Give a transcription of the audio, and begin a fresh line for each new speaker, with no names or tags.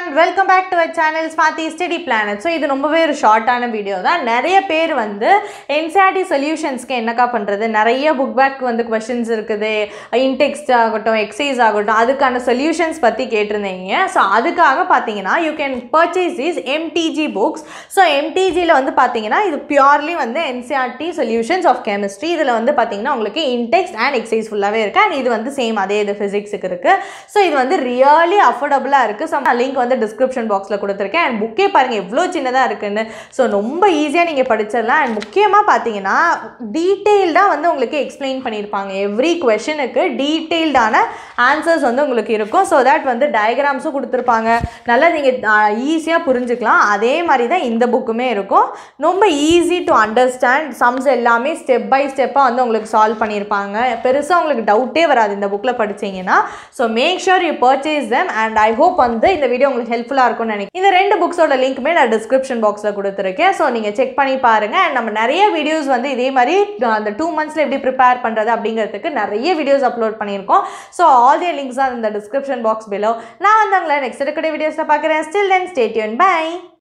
and welcome back to our channel Swathi study planet so இது ரொம்பவே ஒரு ஷார்ட்டான வீடியோ தான் நிறைய பேர் வந்து என்சிஆர்டி சொல்யூஷன்ஸ்க்கு என்னக்கா பண்ணுறது நிறைய புக் பேக் வந்து கொஷின்ஸ் இருக்குது இன்டெக்ஸ்ட் ஆகட்டும் எக்ஸைஸ் ஆகட்டும் அதுக்கான சொல்யூஷன்ஸ் பற்றி கேட்டிருந்தீங்க ஸோ அதுக்காக பார்த்தீங்கன்னா you can purchase is MTG books so எம்டிஜியில் வந்து பார்த்தீங்கன்னா இது பியூர்லி வந்து என்சிஆர்டி சொல்யூஷன்ஸ் ஆஃப் கெமிஸ்ட்ரி இதில் வந்து பார்த்தீங்கன்னா உங்களுக்கு இன்டெக்ஸ்ட் அண்ட் எக்ஸைஸ் ஃபுல்லாகவே இருக்குது அண்ட் இது வந்து சேம் அதே இது ஃபிசிக்ஸுக்கு இருக்குது ஸோ இது வந்து ரியலி அஃபோர்டபுளாக இருக்குது ஸோ நான் லிங்க் வந்து டிஸ்கிரிப்ஷன் பாக்ஸில் கொடுத்துருக்கேன் அண்ட் புக்கே பாருங்கள் எவ்வளோ சின்னதாக இருக்குன்னு ஸோ ரொம்ப ஈஸியாக நீங்கள் படிச்சிடலாம் அண்ட் முக்கியமாக பார்த்தீங்கன்னா டீட்டெயில்டாக வந்து உங்களுக்கு எக்ஸ்பிளைன் பண்ணியிருப்பாங்க எவ்ரி கொஷனுக்கு டீட்டெயில்டான ஆன்சர்ஸ் வந்து உங்களுக்கு இருக்கும் ஸோ தட் வந்து டயக்ராம்ஸும் கொடுத்துருப்பாங்க நல்லா நீங்கள் ஈஸியாக புரிஞ்சுக்கலாம் அதே மாதிரி தான் இந்த புக்குமே இருக்கும் ரொம்ப ஈஸி டு அண்டர்ஸ்டாண்ட் சம்ஸ் எல்லாமே ஸ்டெப் பை ஸ்டெப்பாக வந்து உங்களுக்கு சால்வ் பண்ணியிருப்பாங்க பெருசாக உங்களுக்கு டவுட்டே வராது இந்த புக்கில் படிச்சீங்கன்னா so make sure you purchase them and I hope வந்து இந்த வீடியோ உங்களுக்கு ஹெல்ப்ஃபுல்லாக இருக்கும்னு நினைக்கிறேன் இந்த ரெண்டு புக்ஸோட லிங்க்குமே நான் டிஸ்கிரிப்ஷன் பாக்ஸில் கொடுத்துருக்கேன் ஸோ நீங்கள் செக் பண்ணி பாருங்கள் அண்ட் நம்ம நிறைய வீடியோஸ் வந்து இதே மாதிரி அந்த டூ மந்த்ஸில் எப்படி ப்ரிப்பேர் பண்ணுறது அப்படிங்கிறதுக்கு நிறைய வீடியோஸ் அப்லோட் பண்ணியிருக்கோம் so all the links are இந்த டிஸ்கிரிப்ஷன் பாக்ஸ் பிலோ நான் வந்து உங்களை நெக்ஸ்ட் இருக்கக்கூடிய வீடியோஸில் பார்க்குறேன் ஸ்டில் தென் ஸ்டேட்யூன் பை